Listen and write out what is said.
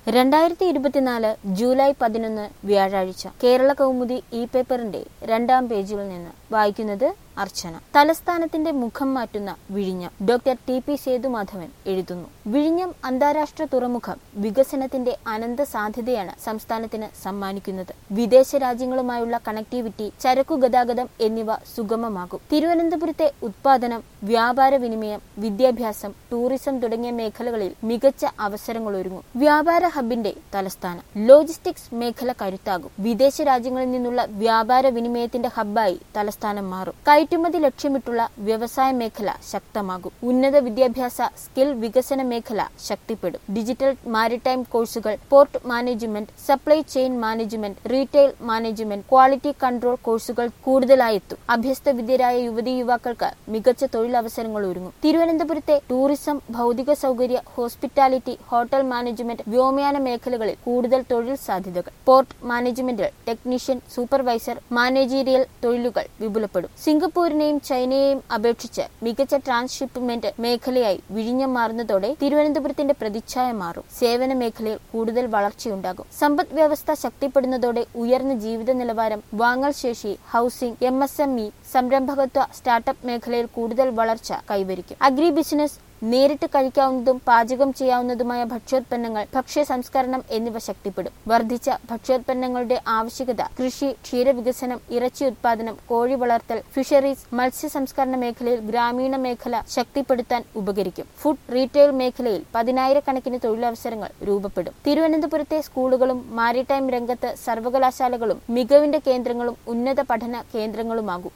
രണ്ടായിരത്തി ഇരുപത്തിനാല് ജൂലൈ പതിനൊന്ന് വ്യാഴാഴ്ച കേരള കൗമുദി ഇ പേപ്പറിന്റെ രണ്ടാം പേജിൽ നിന്ന് വായിക്കുന്നത് അർച്ചന തലസ്ഥാനത്തിന്റെ മുഖം മാറ്റുന്ന വിഴിഞ്ഞം ഡോക്ടർ ടി പി സേതുമാധവൻ എഴുതുന്നു വിഴിഞ്ഞം അന്താരാഷ്ട്ര തുറമുഖം വികസനത്തിന്റെ അനന്ത സാധ്യതയാണ് സംസ്ഥാനത്തിന് സമ്മാനിക്കുന്നത് വിദേശ രാജ്യങ്ങളുമായുള്ള കണക്ടിവിറ്റി ചരക്കു ഗതാഗതം എന്നിവ സുഗമമാകും തിരുവനന്തപുരത്തെ ഉത്പാദനം വ്യാപാര വിനിമയം വിദ്യാഭ്യാസം ടൂറിസം തുടങ്ങിയ മേഖലകളിൽ മികച്ച അവസരങ്ങൾ ഒരുങ്ങും വ്യാപാര ഹബിന്റെ തലസ്ഥാനം ലോജിസ്റ്റിക്സ് മേഖല കരുത്താകും വിദേശ രാജ്യങ്ങളിൽ നിന്നുള്ള വ്യാപാര വിനിമയത്തിന്റെ ഹബ്ബായി തലസ്ഥാനം മാറും കയറ്റുമതി ലക്ഷ്യമിട്ടുള്ള വ്യവസായ മേഖല ശക്തമാകും ഉന്നത വിദ്യാഭ്യാസ സ്കിൽ വികസന മേഖല ശക്തിപ്പെടും ഡിജിറ്റൽ മാരിടൈം കോഴ്സുകൾ port management supply chain management retail management quality control കോഴ്സുകൾ കൂടുതലായെത്തും അഭ്യസ്ത വിദ്യരായ യുവതി യുവാക്കൾക്ക് മികച്ച തൊഴിലവസരങ്ങൾ ഒരുങ്ങും തിരുവനന്തപുരത്തെ ടൂറിസം ഭൗതിക സൗകര്യ ഹോസ്പിറ്റാലിറ്റി ഹോട്ടൽ മാനേജ്മെന്റ് വ്യോമയാന മേഖലകളിൽ കൂടുതൽ തൊഴിൽ സാധ്യതകൾ പോർട്ട് മാനേജ്മെന്റിൽ ടെക്നീഷ്യൻ സൂപ്പർവൈസർ മാനേജീരിയൽ തൊഴിലുകൾ വിപുലപ്പെടും സിംഗപ്പൂരിനെയും ചൈനയെയും അപേക്ഷിച്ച് മികച്ച ട്രാൻസ്ഷിപ്മെന്റ് മേഖലയായി വിഴിഞ്ഞം മാറുന്നതോടെ തിരുവനന്തപുരത്തിന്റെ പ്രതിച്ഛായ മാറും സേവന മേഖലയിൽ കൂടുതൽ വളർച്ചയുണ്ടാകും സമ്പദ് വ്യവസ്ഥ ശക്തിപ്പെടുന്നതോടെ ഉയർന്ന ജീവിത നിലവാരം വാങ്ങൽ ശേഷി housing M S M E സംരംഭകത്വ സ്റ്റാർട്ടപ്പ് മേഖലയിൽ കൂടുതൽ വളർച്ച കൈവരിക്കും അഗ്രി ബിസിനസ് നേരിട്ട് കഴിക്കാവുന്നതും പാചകം ചെയ്യാവുന്നതുമായ ഭക്ഷ്യോത്പന്നങ്ങൾ ഭക്ഷ്യ സംസ്കരണം എന്നിവ ശക്തിപ്പെടും വർദ്ധിച്ച ഭക്ഷ്യോത്പന്നങ്ങളുടെ ആവശ്യകത കൃഷി ക്ഷീരവികസനം ഇറച്ചി ഉത്പാദനം കോഴി വളർത്തൽ ഫിഷറീസ് മത്സ്യ സംസ്കരണ മേഖലയിൽ ഗ്രാമീണ മേഖല ശക്തിപ്പെടുത്താൻ ഉപകരിക്കും ഫുഡ് റീറ്റെയിൽ മേഖലയിൽ പതിനായിരക്കണക്കിന് തൊഴിലവസരങ്ങൾ രൂപപ്പെടും തിരുവനന്തപുരത്തെ സ്കൂളുകളും മാരിടൈം രംഗത്ത് സർവകലാശാലകളും മികവിന്റെ കേന്ദ്രങ്ങളും ഉന്നത പഠന കേന്ദ്രങ്ങളുമാകും